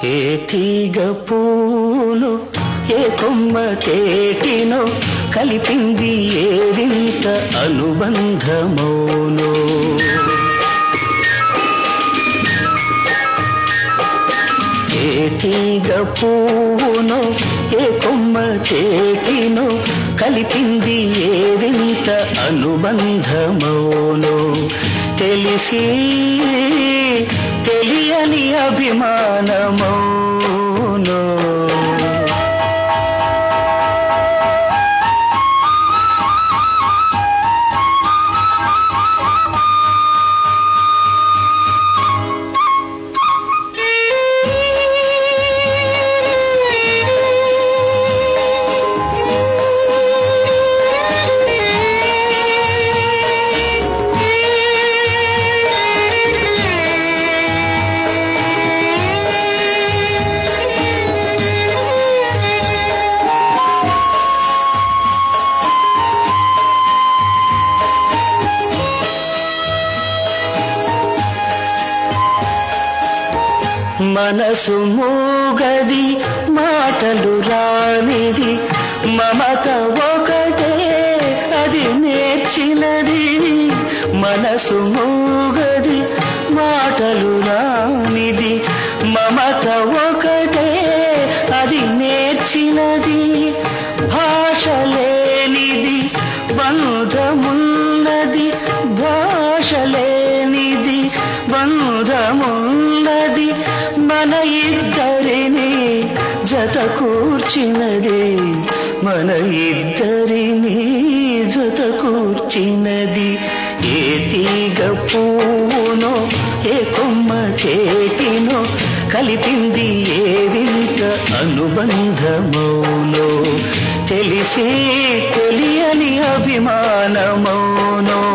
ఏ తీగ పూలు ఏ కొమ్మ తేటినో కలిపింది ఏ వింత అనుబంధమౌనో ఏ తీగ పువ్వునో ఏ కొమ్మ చేటినో కలిపింది ఏ వింత అనుబంధమౌనో తెలిసి తెలియని అభిమానమౌనో మనసు మూగది మాటలు రానిది మమత ఒకటే అది నేర్చినది మనసు మూగది మాటలు రానిది మమత ఒకటే అది నేర్చినది భాష లేనిది బంధమున్నది భాష లేనిది బంధమున్నది మన ఇద్దరిని జత కూర్చినది మన ఇద్దరిని జత కూర్చినది ఏ తీగ పువ్వునో ఏ కొమ్మ చేతినో కలిపింది ఏ వింత అనుబంధమౌనో తెలిసి తెలియని అభిమానమౌనో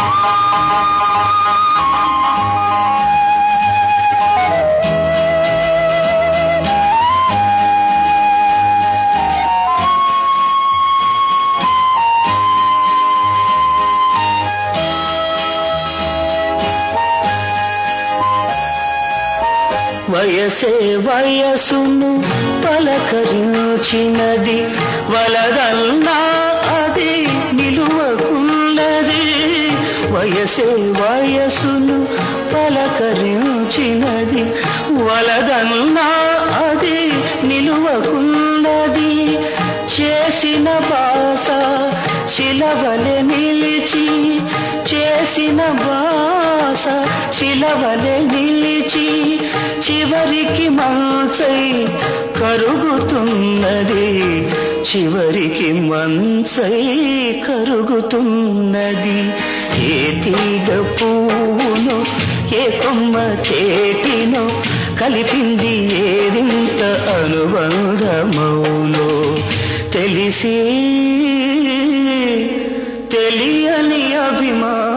వయసే వయసును పలకరించినది వలదల్నా అది నిలువకున్నది వయసే వయసును పలకరించినది వలదల్నా అది నిలువకున్నది చేసిన బాస శిలవలె నిలిచి చేసిన బాస శిలవలె నిలిచి చివరికి మంచై కరుగుతున్నది చివరికి మంచై కరుగుతున్నది ఏ తీగ పువ్వును ఏ కొమ్మ తేటినో కలిపింది ఏదింత అనుబంధమౌనో తెలిసి తెలియని అభిమానం